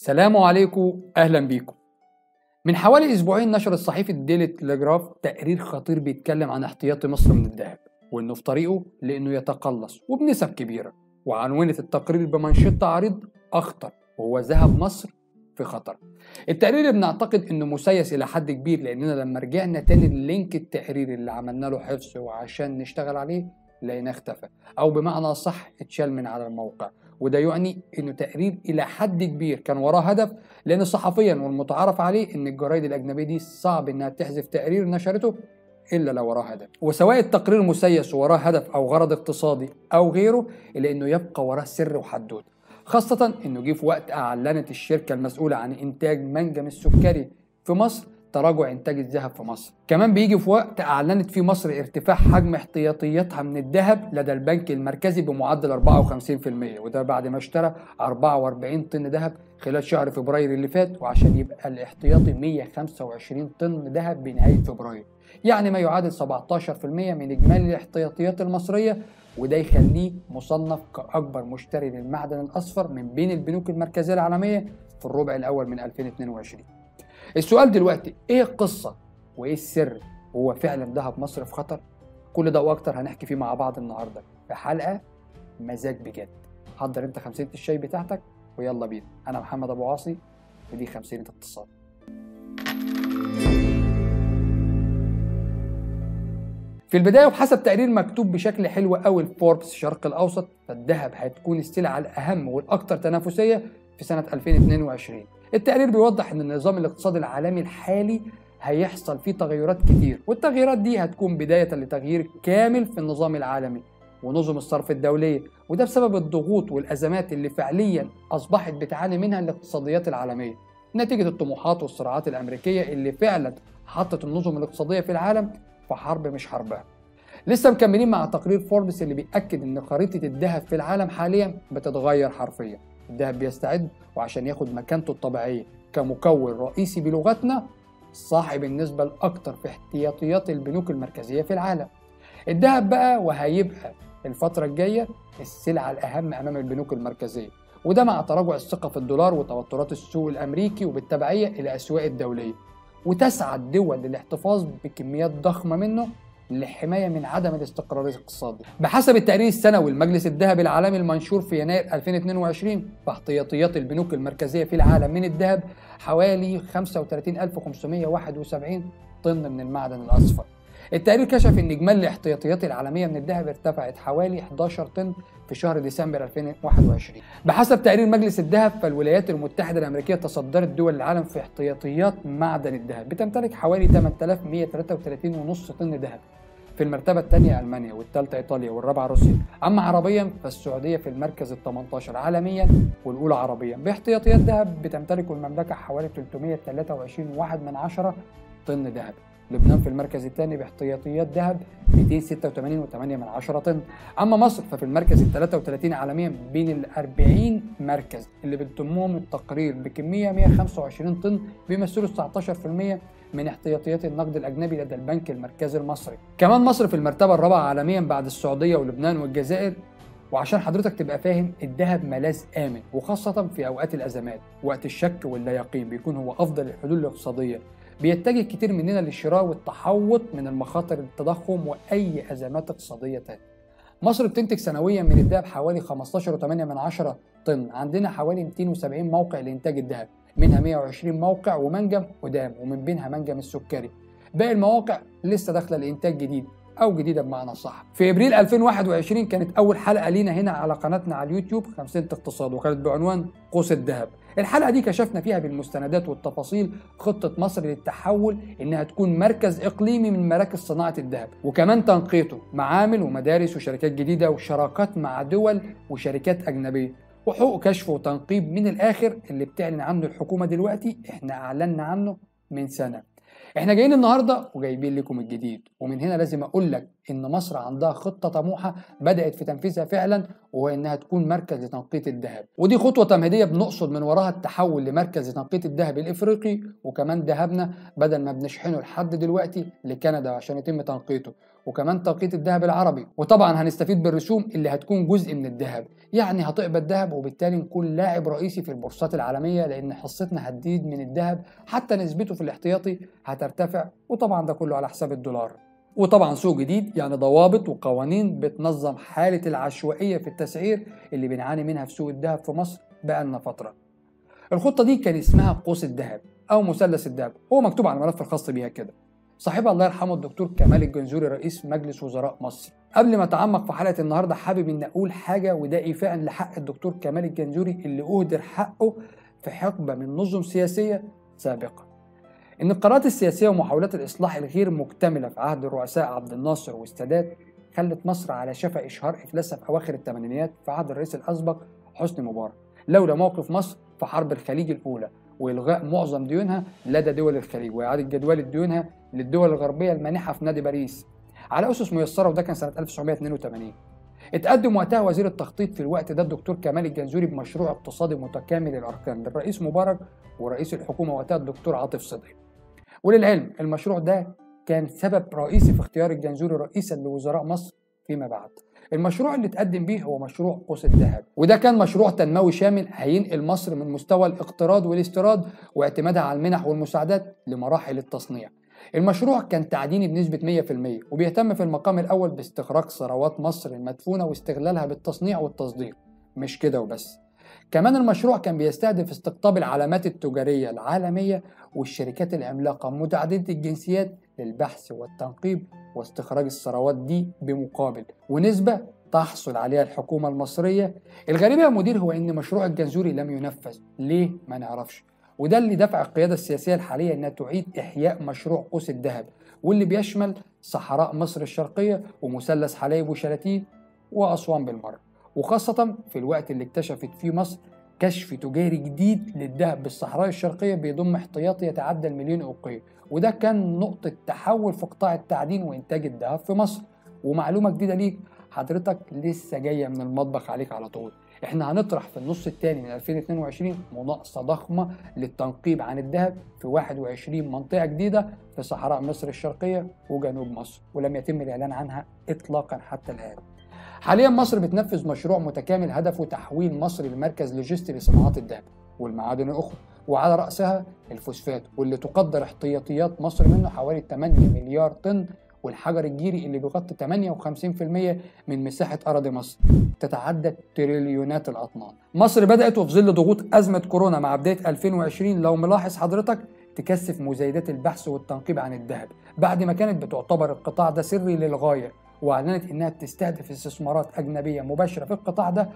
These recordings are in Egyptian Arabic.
سلام عليكم اهلا بيكم من حوالي اسبوعين نشر الصحيفه ديلي تليجراف تقرير خطير بيتكلم عن احتياطي مصر من الذهب وانه في طريقه لانه يتقلص وبنسب كبيره وعنونت التقرير بمنشط عريض اخطر وهو ذهب مصر في خطر التقرير بنعتقد انه مسيس الى حد كبير لاننا لما رجعنا تاني اللينك التقرير اللي عملنا له حفظ وعشان نشتغل عليه لقيناه اختفى او بمعنى صح اتشال من على الموقع وده يعني انه تقرير الى حد كبير كان وراه هدف لان صحفيا والمتعارف عليه ان الجرايد الاجنبيه دي صعب انها تحذف تقرير نشرته الا لو وراه هدف وسواء التقرير مسيس ووراه هدف او غرض اقتصادي او غيره الا انه يبقى وراه سر وحدود خاصة انه جه في وقت اعلنت الشركة المسؤولة عن انتاج منجم السكري في مصر تراجع انتاج الذهب في مصر كمان بيجي في وقت اعلنت فيه مصر ارتفاع حجم احتياطياتها من الذهب لدى البنك المركزي بمعدل 54% وده بعد ما اشترى 44 طن ذهب خلال شهر فبراير اللي فات وعشان يبقى الاحتياطي 125 طن ذهب بنهاية فبراير يعني ما يعادل 17% من اجمالي الاحتياطيات المصرية وده يخليه مصنف كأكبر مشتري للمعدن الأصفر من بين البنوك المركزية العالمية في الربع الأول من 2022 السؤال دلوقتي ايه القصه وايه السر هو فعلا ذهب مصر في خطر كل ده واكتر هنحكي فيه مع بعض النهارده في حلقه مزاج بجد حضر انت خمسينة الشاي بتاعتك ويلا بينا انا محمد ابو عاصي ودي خمسينة اقتصاد في البدايه وبحسب تقرير مكتوب بشكل حلو قوي في فوربس الشرق الاوسط فالذهب هتكون السلعه الاهم والاكثر تنافسيه في سنه 2022 التقرير بيوضح ان النظام الاقتصادي العالمي الحالي هيحصل فيه تغيرات كتير والتغييرات دي هتكون بداية لتغيير كامل في النظام العالمي ونظم الصرف الدولية وده بسبب الضغوط والأزمات اللي فعليا أصبحت بتعاني منها الاقتصاديات العالمية نتيجة الطموحات والصراعات الأمريكية اللي فعلا حطت النظم الاقتصادية في العالم في حرب مش حربها لسه مكملين مع تقرير فوربس اللي بيأكد ان خريطة الذهب في العالم حاليا بتتغير حرفيا الذهب بيستعد وعشان ياخد مكانته الطبيعية كمكون رئيسي بلغتنا صاحب النسبة الأكثر في احتياطيات البنوك المركزية في العالم الذهب بقى وهيبقى الفترة الجاية السلعة الأهم أمام البنوك المركزية وده مع تراجع الثقة في الدولار وتوترات السوق الأمريكي وبالتبعية الأسواق الدولية وتسعى الدول للاحتفاظ بكميات ضخمة منه للحماية من عدم الاستقرار الاقتصادي بحسب التقرير السنوي لمجلس الذهب العالمي المنشور في يناير 2022 فاحتياطيات البنوك المركزية في العالم من الذهب حوالي 35571 طن من المعدن الأصفر التقرير كشف ان اجمالي الاحتياطيات العالميه من الذهب ارتفعت حوالي 11 طن في شهر ديسمبر 2021 بحسب تقرير مجلس الذهب فالولايات المتحده الامريكيه تصدرت دول العالم في احتياطيات معدن الذهب بتمتلك حوالي 8133.5 طن ذهب في المرتبة الثانية ألمانيا والثالثة إيطاليا والرابعة روسيا أما عربيا فالسعودية في المركز ال 18 عالميا والأولى عربيا باحتياطيات ذهب بتمتلك المملكة حوالي 323 من عشرة طن ذهب لبنان في المركز الثاني باحتياطيات ذهب 286.8 من عشرة طن أما مصر ففي المركز ال 33 عالميا بين ال 40 مركز اللي بتضمهم التقرير بكمية 125 طن بيمثلوا 19% من احتياطيات النقد الأجنبي لدى البنك المركزي المصري كمان مصر في المرتبة الرابعة عالميا بعد السعودية ولبنان والجزائر وعشان حضرتك تبقى فاهم الذهب ملاذ آمن وخاصة في أوقات الأزمات وقت الشك واللا يقين بيكون هو أفضل الحلول الاقتصادية بيتجه كتير مننا للشراء والتحوط من المخاطر التضخم واي ازمات اقتصاديه تانية. مصر بتنتج سنويا من الذهب حوالي 15.8 من عشرة طن عندنا حوالي 270 موقع لانتاج الذهب منها 120 موقع ومنجم قدام ومن بينها منجم السكري باقي المواقع لسه داخله لانتاج جديد او جديده بمعنى صح في ابريل 2021 كانت اول حلقه لينا هنا على قناتنا على اليوتيوب خمسين اقتصاد وكانت بعنوان قوس الذهب الحلقه دي كشفنا فيها بالمستندات والتفاصيل خطه مصر للتحول انها تكون مركز اقليمي من مراكز صناعه الذهب وكمان تنقيته معامل ومدارس وشركات جديده وشراكات مع دول وشركات اجنبيه وحقوق كشف وتنقيب من الاخر اللي بتعلن عنه الحكومه دلوقتي احنا اعلنا عنه من سنه احنا جايين النهارده وجايبين لكم الجديد ومن هنا لازم اقول لك ان مصر عندها خطه طموحه بدات في تنفيذها فعلا وهو انها تكون مركز لتنقيه الذهب ودي خطوه تمهيديه بنقصد من وراها التحول لمركز لتنقيه الذهب الافريقي وكمان ذهبنا بدل ما بنشحنه لحد دلوقتي لكندا عشان يتم تنقيته وكمان توقيت الذهب العربي وطبعا هنستفيد بالرسوم اللي هتكون جزء من الذهب يعني هتقبض ذهب وبالتالي نكون لاعب رئيسي في البورصات العالمية لأن حصتنا هتزيد من الذهب حتى نسبته في الاحتياطي هترتفع وطبعا ده كله على حساب الدولار وطبعا سوق جديد يعني ضوابط وقوانين بتنظم حالة العشوائية في التسعير اللي بنعاني منها في سوق الذهب في مصر بقالنا فترة الخطة دي كان اسمها قوس الذهب أو مثلث الذهب هو مكتوب على الملف الخاص بيها كده صاحبها الله يرحمه الدكتور كمال الجنزوري رئيس مجلس وزراء مصر قبل ما اتعمق في حلقه النهارده حابب ان اقول حاجه وده ايفاء لحق الدكتور كمال الجنزوري اللي اهدر حقه في حقبه من نظم سياسيه سابقه ان القرارات السياسيه ومحاولات الاصلاح الغير مكتمله في عهد الرؤساء عبد الناصر والسادات خلت مصر على شفا اشهار افلاسها في اواخر الثمانينات في عهد الرئيس الاسبق حسني مبارك لولا موقف مصر في حرب الخليج الاولى والغاء معظم ديونها لدى دول الخليج واعاده جدول ديونها للدول الغربيه المانحه في نادي باريس على اسس ميسره وده كان سنه 1982 اتقدم وقتها وزير التخطيط في الوقت ده الدكتور كمال الجنزوري بمشروع اقتصادي متكامل الاركان للرئيس مبارك ورئيس الحكومه وقتها الدكتور عاطف صدقي وللعلم المشروع ده كان سبب رئيسي في اختيار الجنزوري رئيسا لوزراء مصر فيما بعد المشروع اللي اتقدم بيه هو مشروع قوس الذهب وده كان مشروع تنموي شامل هينقل مصر من مستوى الاقتراض والاستيراد واعتمادها على المنح والمساعدات لمراحل التصنيع المشروع كان تعديني بنسبة 100% وبيهتم في المقام الأول باستخراج ثروات مصر المدفونة واستغلالها بالتصنيع والتصدير مش كده وبس كمان المشروع كان بيستهدف استقطاب العلامات التجارية العالمية والشركات العملاقة متعددة الجنسيات للبحث والتنقيب واستخراج الثروات دي بمقابل ونسبة تحصل عليها الحكومة المصرية الغريب يا مدير هو ان مشروع الجنزوري لم ينفذ ليه ما نعرفش وده اللي دفع القيادة السياسية الحالية انها تعيد احياء مشروع قوس الذهب واللي بيشمل صحراء مصر الشرقية ومثلث حلايب وشلاتين وأسوان بالمرة وخاصة في الوقت اللي اكتشفت فيه مصر كشف تجاري جديد للذهب بالصحراء الشرقية بيضم احتياطي يتعدى المليون أوقية وده كان نقطة تحول في قطاع التعدين وإنتاج الذهب في مصر ومعلومة جديدة ليك حضرتك لسه جاية من المطبخ عليك على طول احنا هنطرح في النص الثاني من 2022 مناقصة ضخمة للتنقيب عن الذهب في 21 منطقة جديدة في صحراء مصر الشرقية وجنوب مصر ولم يتم الإعلان عنها إطلاقا حتى الآن حاليا مصر بتنفذ مشروع متكامل هدفه تحويل مصر لمركز لوجستي لصناعات الذهب والمعادن الأخرى وعلى رأسها الفوسفات واللي تقدر احتياطيات مصر منه حوالي 8 مليار طن والحجر الجيري اللي بيغطي 58% من مساحة أراضي مصر تتعدى تريليونات الأطنان مصر بدأت وفي ظل ضغوط أزمة كورونا مع بداية 2020 لو ملاحظ حضرتك تكثف مزايدات البحث والتنقيب عن الذهب بعد ما كانت بتعتبر القطاع ده سري للغاية واعلنت انها تستهدف استثمارات اجنبيه مباشره في القطاع ده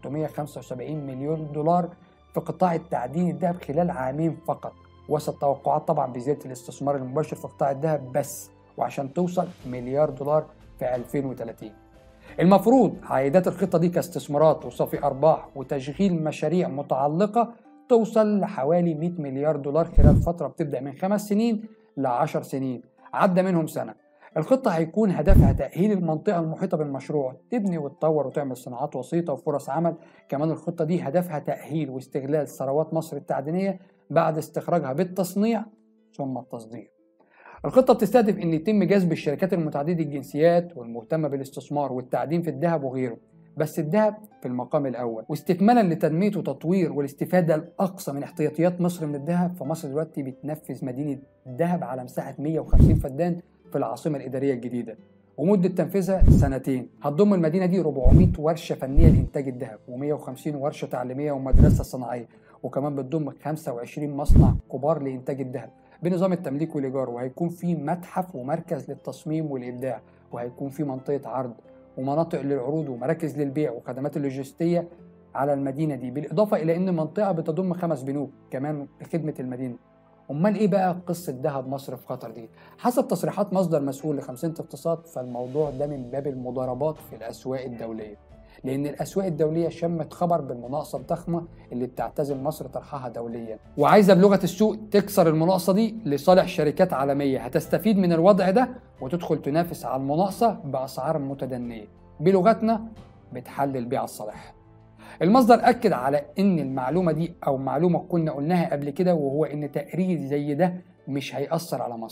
375 مليون دولار في قطاع التعدين الذهب خلال عامين فقط وسط توقعات طبعا بزياده الاستثمار المباشر في قطاع الذهب بس وعشان توصل مليار دولار في 2030 المفروض عائدات الخطة دي كاستثمارات وصافي أرباح وتشغيل مشاريع متعلقة توصل لحوالي 100 مليار دولار خلال فترة بتبدأ من خمس سنين ل 10 سنين عدى منهم سنة الخطة هيكون هدفها تأهيل المنطقة المحيطة بالمشروع تبني وتطور وتعمل صناعات وسيطة وفرص عمل كمان الخطة دي هدفها تأهيل واستغلال ثروات مصر التعدينية بعد استخراجها بالتصنيع ثم التصدير الخطة بتستهدف أن يتم جذب الشركات المتعددة الجنسيات والمهتمة بالاستثمار والتعدين في الذهب وغيره بس الذهب في المقام الأول واستكمالا لتنمية وتطوير والاستفادة الأقصى من احتياطيات مصر من الذهب فمصر دلوقتي بتنفذ مدينة ذهب على مساحة 150 فدان في العاصمة الإدارية الجديدة ومدة تنفيذها سنتين هتضم المدينة دي 400 ورشة فنية لإنتاج الذهب و150 ورشة تعليمية ومدرسة صناعية وكمان بتضم 25 مصنع كبار لإنتاج الذهب بنظام التمليك والإيجار وهيكون في متحف ومركز للتصميم والإبداع وهيكون في منطقة عرض ومناطق للعروض ومراكز للبيع وخدمات اللوجستية على المدينة دي بالإضافة إلى أن المنطقة بتضم خمس بنوك كمان لخدمة المدينة امال ايه بقى قصه ذهب مصر في قطر دي حسب تصريحات مصدر مسؤول لخمسين اقتصاد فالموضوع ده من باب المضاربات في الاسواق الدوليه لان الاسواق الدوليه شمت خبر بالمناقصه الضخمه اللي بتعتزم مصر طرحها دوليا وعايزه بلغه السوق تكسر المناقصه دي لصالح شركات عالميه هتستفيد من الوضع ده وتدخل تنافس على المناقصه باسعار متدنيه بلغتنا بتحلل بيع الصالح المصدر أكد على إن المعلومة دي أو معلومة كنا قلناها قبل كده وهو إن تقرير زي ده مش هيأثر على مصر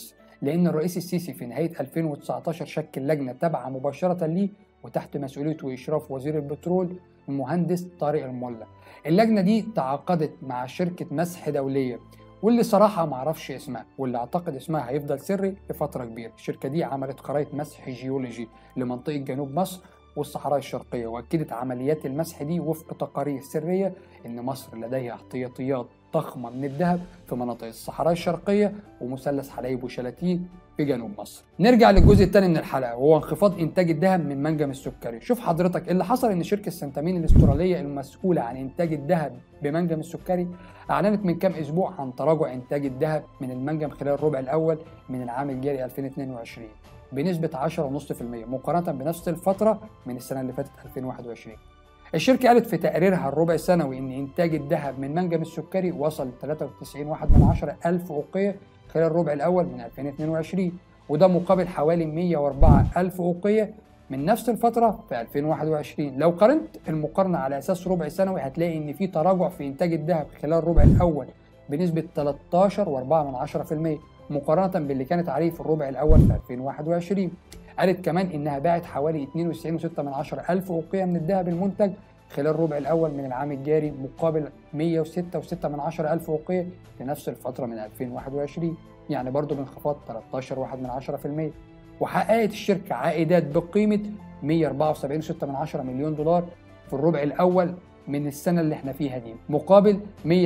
لأن الرئيس السيسي في نهاية 2019 شكل لجنة تابعة مباشرة ليه وتحت مسؤوليته وإشراف وزير البترول المهندس طارق الملا اللجنة دي تعاقدت مع شركة مسح دولية واللي صراحة معرفش اسمها واللي أعتقد اسمها هيفضل سري لفترة كبيرة الشركة دي عملت خرائط مسح جيولوجي لمنطقة جنوب مصر والصحراء الشرقية وأكدت عمليات المسح دي وفق تقارير سرية إن مصر لديها احتياطيات ضخمة من الذهب في مناطق الصحراء الشرقية ومثلث حلايب وشلاتين في جنوب مصر. نرجع للجزء الثاني من الحلقة وهو انخفاض إنتاج الذهب من منجم السكري. شوف حضرتك اللي حصل إن شركة سنتامين الأسترالية المسؤولة عن إنتاج الذهب بمنجم السكري أعلنت من كام أسبوع عن تراجع إنتاج الذهب من المنجم خلال الربع الأول من العام الجاري 2022 بنسبة 10.5% مقارنة بنفس الفترة من السنة اللي فاتت 2021. الشركة قالت في تقريرها الربع السنوي إن إنتاج الذهب من منجم السكري وصل 93.1 ألف أوقية خلال الربع الأول من 2022 وده مقابل حوالي 104 ألف أوقية من نفس الفترة في 2021 لو قارنت المقارنة على أساس ربع سنوي هتلاقي إن في تراجع في إنتاج الذهب خلال الربع الأول بنسبة 13.4% مقارنة باللي كانت عليه في الربع الأول في 2021 قالت كمان إنها باعت حوالي 92.6 ألف أوقية من الذهب المنتج خلال الربع الأول من العام الجاري مقابل 106.6 ألف أوقية في نفس الفترة من 2021 يعني برضه بانخفاض 13.1% وحققت الشركة عائدات بقيمة 174.6 مليون دولار في الربع الأول من السنة اللي احنا فيها دي مقابل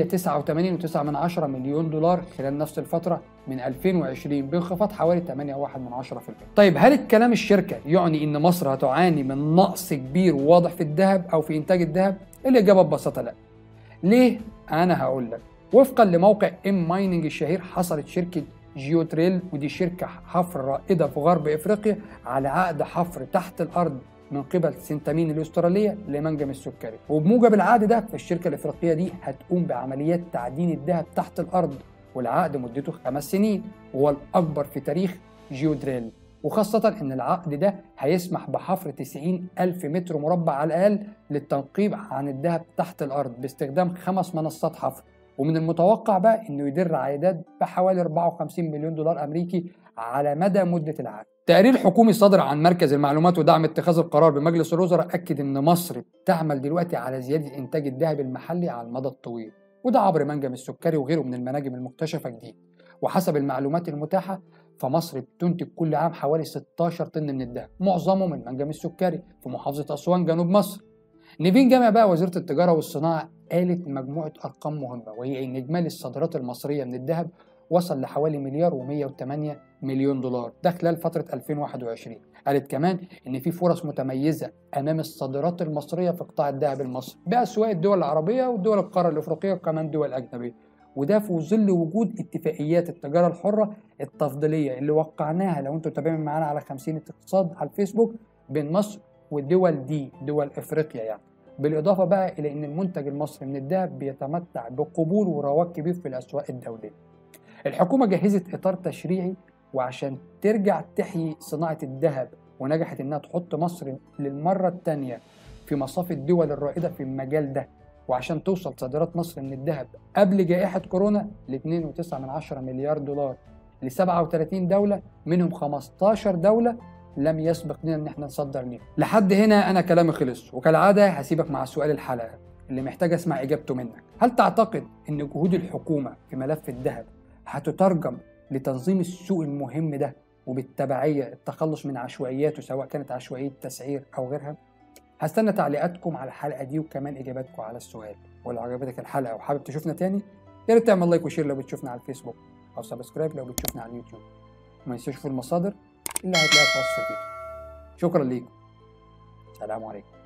189.9 مليون دولار خلال نفس الفترة من 2020 بانخفاض حوالي 8.1%. طيب هل الكلام الشركة يعني ان مصر هتعاني من نقص كبير وواضح في الذهب او في انتاج الذهب؟ الإجابة ببساطة لا. ليه؟ أنا هقول لك. وفقا لموقع ام مايننج الشهير حصلت شركة جيوتريل ودي شركة حفر رائدة في غرب افريقيا على عقد حفر تحت الارض من قبل سنتامين الأسترالية لمنجم السكري وبموجب العقد ده فالشركة الإفريقية دي هتقوم بعمليات تعدين الذهب تحت الأرض والعقد مدته خمس سنين وهو الأكبر في تاريخ جيودريل وخاصة إن العقد ده هيسمح بحفر 90 ألف متر مربع على الأقل للتنقيب عن الذهب تحت الأرض باستخدام خمس منصات حفر ومن المتوقع بقى إنه يدر عائدات بحوالي 54 مليون دولار أمريكي على مدى مدة العقد تقرير حكومي صادر عن مركز المعلومات ودعم اتخاذ القرار بمجلس الوزراء أكد إن مصر تعمل دلوقتي على زيادة إنتاج الذهب المحلي على المدى الطويل وده عبر منجم السكري وغيره من المناجم المكتشفة جديد وحسب المعلومات المتاحة فمصر بتنتج كل عام حوالي 16 طن من الذهب معظمه من منجم السكري في محافظة أسوان جنوب مصر نيفين جامع بقى وزيرة التجارة والصناعة قالت مجموعة أرقام مهمة وهي إن إجمالي الصادرات المصرية من الذهب وصل لحوالي مليار و108 مليون دولار ده خلال فترة 2021 قالت كمان إن في فرص متميزة أمام الصادرات المصرية في قطاع الذهب المصري بأسواق الدول العربية ودول القارة الأفريقية وكمان دول أجنبية وده في ظل وجود اتفاقيات التجارة الحرة التفضيلية اللي وقعناها لو انتم متابعين معانا على 50 اقتصاد على الفيسبوك بين مصر والدول دي دول افريقيا يعني بالاضافه بقى الى ان المنتج المصري من الذهب بيتمتع بقبول ورواج كبير في الاسواق الدوليه الحكومة جهزت إطار تشريعي وعشان ترجع تحيي صناعة الذهب ونجحت إنها تحط مصر للمرة الثانية في مصاف الدول الرائدة في المجال ده وعشان توصل صادرات مصر من الذهب قبل جائحة كورونا ل 2.9 مليار دولار ل 37 دولة منهم 15 دولة لم يسبق لنا ان احنا نصدر ليهم. لحد هنا انا كلامي خلص وكالعاده هسيبك مع سؤال الحلقه اللي محتاج اسمع اجابته منك. هل تعتقد ان جهود الحكومه في ملف الذهب هتترجم لتنظيم السوق المهم ده وبالتبعية التخلص من عشوائياته سواء كانت عشوائية تسعير أو غيرها هستنى تعليقاتكم على الحلقة دي وكمان إجاباتكم على السؤال ولو عجبتك الحلقة وحابب تشوفنا تاني يا ريت تعمل لايك وشير لو بتشوفنا على الفيسبوك أو سبسكرايب لو بتشوفنا على اليوتيوب وما تنسوش في المصادر اللي هتلاقيها في وصف الفيديو شكرا ليكم سلام عليكم